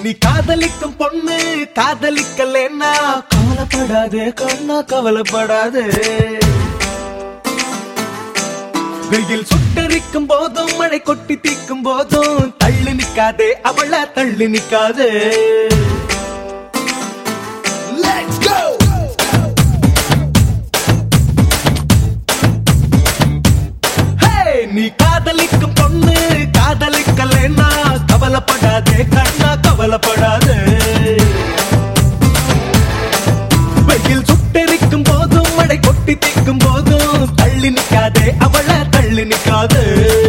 நீ காதலிக்கும் பொண்ணு காதலிக்கலன்னா கவலைப்படாதே கண்ணா கவலைப்படாதே வெயில் சுட்டரிக்கும் போதும் மழை கொட்டி தீக்கும் போதும் தள்ளி நிக்காதே அவள தள்ளி நிக்காதே Let's go! Hey! நீ காதலிக்கும் பொண்ணு காதலிக்கலன்னா கவலைப்படாதே கண்ணா கவலைப்படாதே வெயில் சுட்டெரிக்கும் போதும் மழை கொட்டி தீக்கும் போதும் தள்ளி நிக்காதே அவள தள்ளி நிக்காதே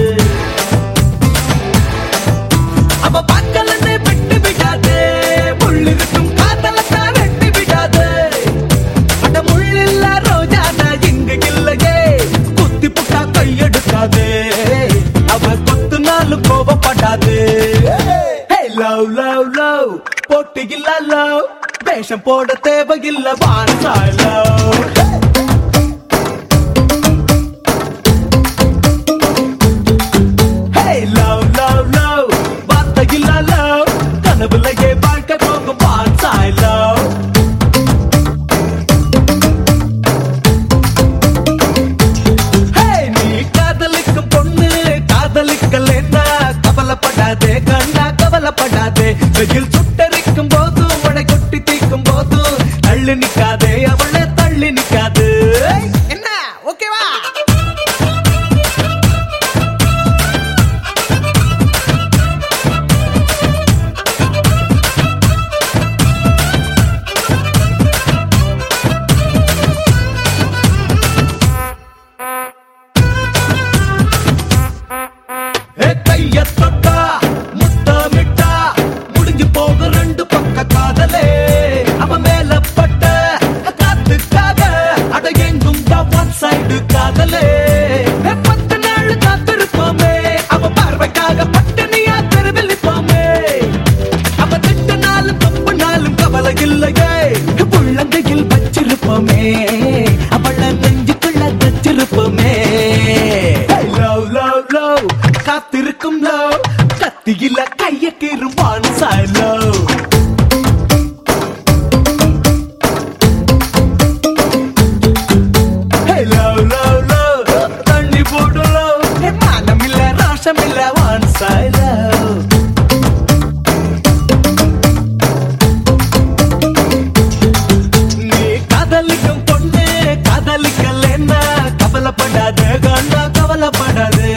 அவ பார்க்கலன்னு விட்டு விடாதே முள்ளிருக்கும் காதலத்தான் வெட்டி விடாதே அட முள்ளில்ல ரோஜா நான் இங்க இல்லையே குத்தி புட்டா கையெடுக்காதே அவ கொத்து நாளும் கோபப்படாதே லவ் லவ் லவ் போட்டு இல்ல லவ் வேஷம் போட தேவையில்ல வான்சா love Hey, love, love, love. வார்த்தையில்ல love. கனவுலயே வாழ்க்கை போகும் வான்சாய் love. Hey, நீ காதலிக்கும் பொண்ணு காதலிக்கலைன்னா கவலைப்படாதே கண்ணா கவலைப்படாதே வெயில் சுட்டரிக்கும் போதும் மழை கொட்டி தீக்கும் போதும் தள்ளி நிக்காதே அவளை தள்ளி நிக்காது என்ன ஓகேவா ஏ கைய தொட்டா முத்தமிட்டா முடிஞ்சு போக ரெண்டு பக்க காதலே அவன் மேல பட்ட காத்துக்காக அட எங்கும் ஒன் சைடு காதலே ஏ, பத்து நாள் காத்திருப்போமே அவன் பார்வைக்காக பட்டினியா தெருவில் நிற்போமே அவன் திட்டு நாளும் தப்பு நாளும் கவலை இல்லையே உள்ளங்கையில் வச்சிருப்போமே அவள நெஞ்சுக்குள்ள தச்சிருப்போமே லவ் லவ் லவ் காத்திருக்கும் லவ் கத்தியில கைய கீறுவான் சாய் லவ் லவ் லவ் லவ் தண்ணி போடு லவ் மானம் இல்ல ரோஷம் இல்ல வான் சாய் லவ் நீ காதலிக்கும் பொண்ணு காதலிக்கலன்னா கவலைப்படாத கண்ணா கவலைப்படாதே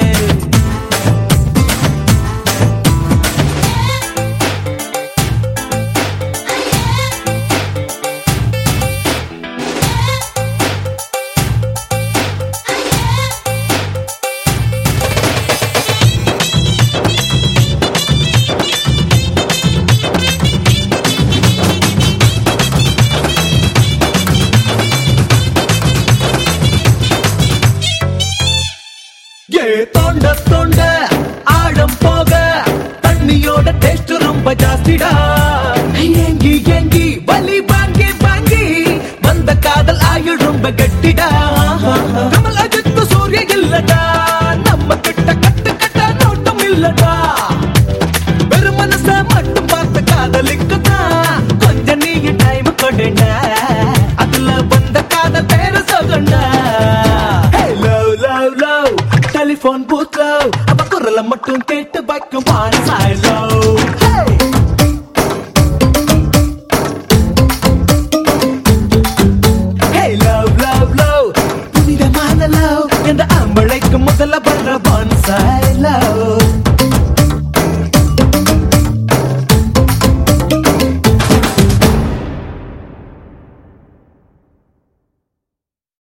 ஏ தோண்ட தோண்ட ஆழம் போக தண்ணியோட டேஸ்ட் ரொம்ப ஜாஸ்திடா ஏங்கி ஏங்கி வலி வாங்கி வாங்கி வந்த காதல் ஆயுள் ரொம்ப கட்டிடா கமல் அஜித் சூரிய இல்லடா நம்ம கிட்ட கட்டு கட்ட நோட்டம் இல்லடா வெறும் மனச மட்டும் பார்த்து காதலிக்குதான் கொஞ்சம் நீ டைம் கொடுடா அதுல வந்த காதல் பேரு சொல்லுண்டா love love love telephone booth love அவ குரலை மட்டும் கேட்டு வைக்கும் வான் சாய் லவ்